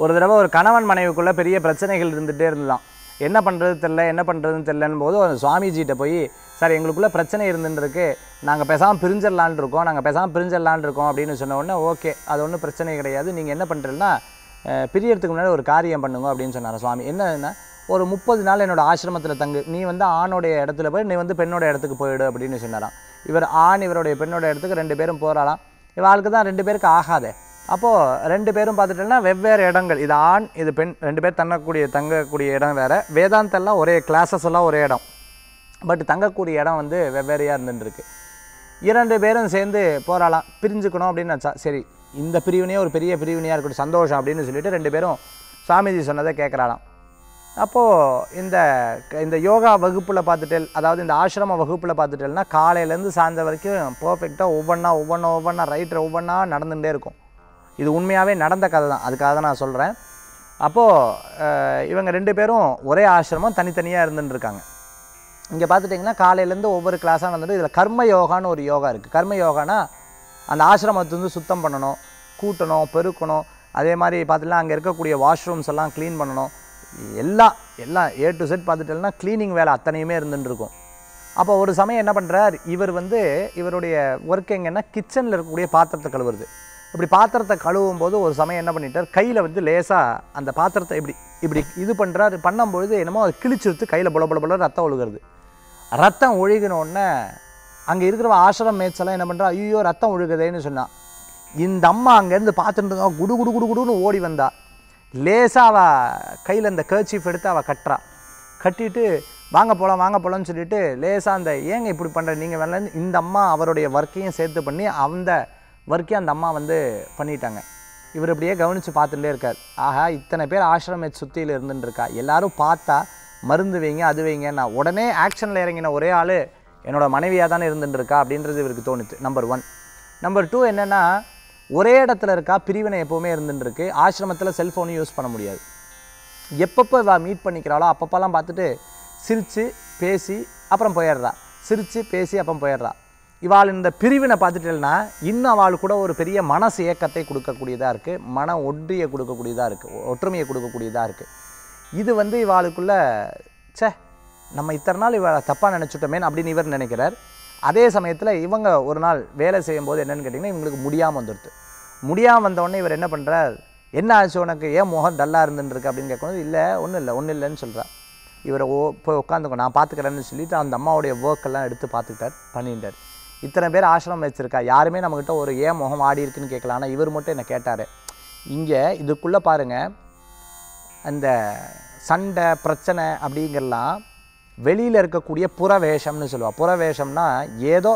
ஒரு தடவை ஒரு கணவன் மனைவிக்குள்ளே பெரிய பிரச்சனைகள் இருந்துகிட்டே இருந்துதான் என்ன பண்ணுறது தெரில என்ன பண்ணுறதுன்னு தெரிலன்னு போது ஒரு சுவாமிஜிகிட்ட போய் சார் எங்களுக்குள்ளே பிரச்சனை இருந்துட்டு இருக்கு நாங்கள் பேசாமல் பிரிஞ்சிடலான் இருக்கோம் நாங்கள் பேசாமல் பிரிஞ்சிடலான் இருக்கோம் அப்படின்னு சொன்ன உடனே ஓகே அது ஒன்றும் பிரச்சனை கிடையாது நீங்கள் என்ன பண்ணுறீங்கன்னா பிரியறதுக்கு முன்னாடி ஒரு காரியம் பண்ணுங்க அப்படின்னு சொன்னார் சுவாமி என்னன்னா ஒரு முப்பது நாள் என்னோட ஆசிரமத்தில் தங்கு நீ வந்து ஆணோடைய இடத்துல போய் நீ வந்து பெண்ணோட இடத்துக்கு போயிடு அப்படின்னு சொன்னாராம் இவர் ஆண் இவருடைய பெண்ணோட இடத்துக்கு ரெண்டு பேரும் போகிறாளாம் இவாளுக்கு தான் ரெண்டு பேருக்கு ஆகாதே அப்போது ரெண்டு பேரும் பார்த்துட்டோம்னா வெவ்வேறு இடங்கள் இது ஆண் இது பெண் ரெண்டு பேர் தங்கக்கூடிய தங்கக்கூடிய இடம் வேறு வேதாந்தெல்லாம் ஒரே கிளாஸஸ் எல்லாம் ஒரே இடம் பட் தங்கக்கூடிய இடம் வந்து வெவ்வேறையாக இருந்துருக்கு இரண்டு பேரும் சேர்ந்து போராடலாம் பிரிஞ்சுக்கணும் அப்படின்னு நினச்சா சரி இந்த பிரிவினையே ஒரு பெரிய பிரிவினையாக இருக்கட்டும் சந்தோஷம் அப்படின்னு சொல்லிட்டு ரெண்டு பேரும் சுவாமிஜி சொன்னதை கேட்குறாளாம் அப்போது இந்த இந்த யோகா வகுப்பில் பார்த்துட்டேல் அதாவது இந்த ஆசிரம வகுப்பில் பார்த்துட்டேல்னா காலையிலேருந்து சாயந்தரம் வரைக்கும் பர்ஃபெக்டாக ஒவ்வொன்றா ஒவ்வொன்றா ஒவ்வொன்றா ரைட்டர் ஒவ்வொன்றா நடந்துகிட்டே இருக்கும் இது உண்மையாகவே நடந்த கதை தான் அதுக்காக தான் நான் சொல்கிறேன் அப்போது இவங்க ரெண்டு பேரும் ஒரே ஆசிரமம் தனித்தனியாக இருந்துட்டு இருக்காங்க இங்கே பார்த்துட்டிங்கன்னா காலையிலேருந்து ஒவ்வொரு கிளாஸாக நடந்துட்டு இதில் கர்ம யோகான்னு ஒரு யோகா இருக்குது கர்ம யோகானா அந்த ஆசிரமத்தை வந்து சுத்தம் பண்ணணும் கூட்டணும் பெருக்கணும் அதே மாதிரி பார்த்துட்டுனா அங்கே இருக்கக்கூடிய வாஷ்ரூம்ஸ் எல்லாம் க்ளீன் பண்ணணும் எல்லாம் எல்லாம் ஏ டு செட் பார்த்துட்டேன்னா க்ளீனிங் வேலை அத்தனையுமே இருந்துட்டு இருக்கும் அப்போ ஒரு சமயம் என்ன பண்ணுறார் இவர் வந்து இவருடைய ஒர்க் எங்கன்னா கிச்சனில் இருக்கக்கூடிய பாத்திரத்தை கழுவுறது இப்படி பாத்திரத்தை கழுவும் போது ஒரு சமயம் என்ன பண்ணிட்டார் கையில் வந்து லேசாக அந்த பாத்திரத்தை இப்படி இப்படி இது பண்ணுறாரு பண்ணும்பொழுது என்னமோ அது கிழிச்சுடுத்து கையில் புல புல புல ரத்தம் ஒழுகிறது ரத்தம் ஒழுகின உடனே அங்கே இருக்கிற ஆசிரம் மேட்செல்லாம் என்ன பண்ணுறா ஐயோ ரத்தம் ஒழுகுதேன்னு சொன்னான் இந்த அம்மா அங்கேருந்து பார்த்துட்டு இருந்தா குடு குடு குடு குடுன்னு ஓடி வந்தா லேசாக அவள் கையில் இந்த கர்ச்சீஃப் எடுத்து அவள் கட்டுறா கட்டிட்டு வாங்க போகலாம் வாங்க போகலான்னு சொல்லிட்டு லேசாக அந்த ஏங்க இப்படி பண்ணுற நீங்கள் வேலை இந்த அம்மா அவருடைய ஒர்க்கையும் சேர்த்து பண்ணி அந்த ஒர்க்கையும் அந்த அம்மா வந்து பண்ணிட்டாங்க இவர் இப்படியே கவனித்து பார்த்துட்டே இருக்கார் ஆஹா இத்தனை பேர் ஆசிரம சுற்றியில் இருந்துட்டு இருக்கா எல்லாரும் பார்த்தா மருந்து வைங்க அது வைங்க நான் உடனே ஆக்ஷனில் இறங்கின ஒரே ஆள் என்னோட மனைவியாக தானே இருந்துட்டு இருக்கா அப்படின்றது இவருக்கு தோணுது நம்பர் ஒன் நம்பர் டூ என்னென்னா ஒரே இடத்துல இருக்கா பிரிவினை எப்போவுமே இருந்துட்டு இருக்கு ஆசிரமத்தில் செல்ஃபோனும் யூஸ் பண்ண முடியாது எப்பப்போ இவ மீட் பண்ணிக்கிறாளோ அப்பப்போலாம் பார்த்துட்டு சிரித்து பேசி அப்புறம் போயிடுறா சிரித்து பேசி அப்புறம் போயிடுறா இவாள் இந்த பிரிவினை பார்த்துட்டேன்னா இன்னும் அவள் கூட ஒரு பெரிய மனசு இயக்கத்தை கொடுக்கக்கூடியதாக இருக்குது மன ஒன்றியை கொடுக்கக்கூடியதாக இருக்குது ஒற்றுமையை கொடுக்கக்கூடியதாக இருக்குது இது வந்து இவாளுக்குள்ள ச்சே நம்ம இத்தனை நாள் இவளை தப்பாக நினச்சிட்டோமே அப்படின்னு இவர் நினைக்கிறார் அதே சமயத்தில் இவங்க ஒரு நாள் வேலை செய்யும்போது என்னன்னு கேட்டிங்கன்னா இவங்களுக்கு முடியாமல் வந்துடுது முடியாமல் வந்தோடனே இவர் என்ன பண்ணுறார் என்ன ஆச்சு உனக்கு ஏன் முகம் டல்லாக இருந்துன்னு இருக்கு அப்படின்னு கேட்கும்போது இல்லை ஒன்றும் இல்லை ஒன்றும் இல்லைன்னு சொல்கிறா இவரை ஓ போய் உட்காந்துக்கோ நான் பார்த்துக்கிறேன்னு சொல்லிட்டு அந்த அம்மாவுடைய ஒர்க் எல்லாம் எடுத்து பார்த்துக்கிட்டார் பண்ணிட்டார் இத்தனை பேர் ஆசிரமம் வச்சுருக்கா யாருமே நம்மக்கிட்ட ஒரு ஏன் முகம் ஆடி இருக்குன்னு கேட்கல ஆனால் இவர் மட்டும் என்னை கேட்டார் இங்கே இதுக்குள்ளே பாருங்கள் அந்த சண்டை பிரச்சனை அப்படிங்கிறலாம் வெளியில் இருக்கக்கூடிய புறவேஷம்னு சொல்லுவாள் புறவேஷம்னா ஏதோ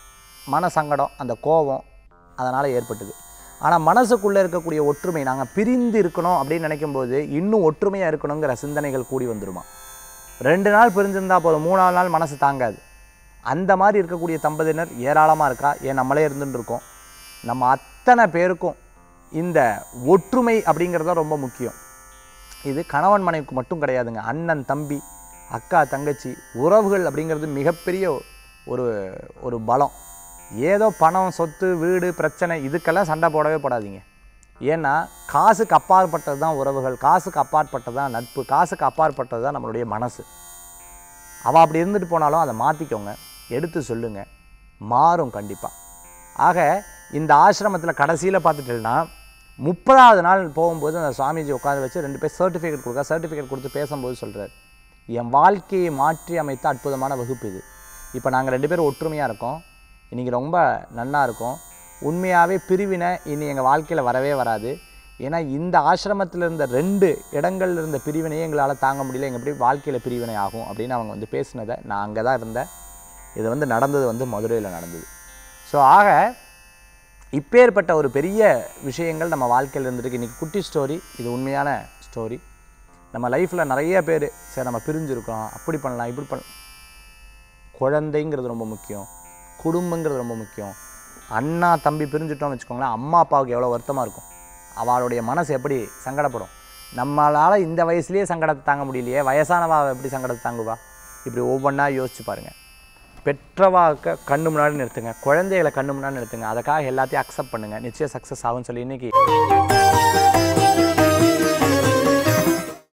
மன சங்கடம் அந்த கோபம் அதனால் ஏற்பட்டது ஆனால் மனசுக்குள்ளே இருக்கக்கூடிய ஒற்றுமை நாங்கள் பிரிந்து இருக்கணும் அப்படின்னு நினைக்கும்போது இன்னும் ஒற்றுமையாக இருக்கணுங்கிற சிந்தனைகள் கூடி வந்துருமா ரெண்டு நாள் பிரிஞ்சிருந்தா போதும் மூணாவது நாள் மனசு தாங்காது அந்த மாதிரி இருக்கக்கூடிய தம்பதியினர் ஏராளமாக இருக்கா ஏன் நம்மளே இருந்துட்டு இருக்கோம் நம்ம அத்தனை பேருக்கும் இந்த ஒற்றுமை அப்படிங்கிறது தான் ரொம்ப முக்கியம் இது கணவன் மனைவிக்கு மட்டும் கிடையாதுங்க அண்ணன் தம்பி அக்கா தங்கச்சி உறவுகள் அப்படிங்கிறது மிகப்பெரிய ஒரு ஒரு பலம் ஏதோ பணம் சொத்து வீடு பிரச்சனை இதுக்கெல்லாம் சண்டை போடவே போடாதீங்க ஏன்னா காசுக்கு அப்பாற்பட்டது தான் உறவுகள் காசுக்கு அப்பாற்பட்டது தான் நட்பு காசுக்கு அப்பாற்பட்டது தான் நம்மளுடைய மனசு அவள் அப்படி இருந்துட்டு போனாலும் அதை மாற்றிக்கோங்க எடுத்து சொல்லுங்க மாறும் கண்டிப்பாக ஆக இந்த ஆசிரமத்தில் கடைசியில் பார்த்துட்டேன்னா முப்பதாவது நாள் போகும்போது அந்த சுவாமிஜி உட்காந்து வச்சு ரெண்டு பேர் சர்டிஃபிகேட் கொடுக்க சர்டிஃபிகேட் கொடுத்து பேசும்போது சொல்கிறார் என் வாழ்க்கையை மாற்றி அமைத்த அற்புதமான வகுப்பு இது இப்போ நாங்கள் ரெண்டு பேரும் ஒற்றுமையாக இருக்கோம் இன்றைக்கி ரொம்ப நன்னா இருக்கோம் உண்மையாகவே பிரிவினை இனி எங்கள் வாழ்க்கையில் வரவே வராது ஏன்னா இந்த ஆசிரமத்தில் இருந்த ரெண்டு இடங்கள்ல இருந்த பிரிவினையே எங்களால் தாங்க முடியல எங்கள் எப்படி வாழ்க்கையில் பிரிவினை ஆகும் அப்படின்னு அவங்க வந்து பேசினதை நான் அங்கே தான் இருந்தேன் இது வந்து நடந்தது வந்து மதுரையில் நடந்தது ஸோ ஆக இப்பேற்பட்ட ஒரு பெரிய விஷயங்கள் நம்ம வாழ்க்கையில் இருந்துருக்கு இன்றைக்கி குட்டி ஸ்டோரி இது உண்மையான ஸ்டோரி நம்ம லைஃப்பில் நிறைய பேர் சரி நம்ம பிரிஞ்சிருக்கோம் அப்படி பண்ணலாம் இப்படி பண்ணலாம் குழந்தைங்கிறது ரொம்ப முக்கியம் குடும்பங்கிறது ரொம்ப முக்கியம் அண்ணா தம்பி பிரிஞ்சுட்டோம்னு வச்சுக்கோங்களேன் அம்மா அப்பாவுக்கு எவ்வளோ வருத்தமாக இருக்கும் அவளுடைய மனசு எப்படி சங்கடப்படும் நம்மளால் இந்த வயசுலேயே சங்கடத்தை தாங்க முடியலையே வயசானவா எப்படி சங்கடத்தை தாங்குவா இப்படி ஒவ்வொன்றா யோசிச்சு பாருங்கள் பெற்றவாக்க கண்ணு முன்னாடி நிறுத்துங்க குழந்தைகளை கண்ணு முன்னாடி நிறுத்துங்க அதுக்காக எல்லாத்தையும் அக்செப்ட் பண்ணுங்கள் நிச்சயம் சக்ஸஸ் ஆகும்னு சொல்லி இன்றைக்கி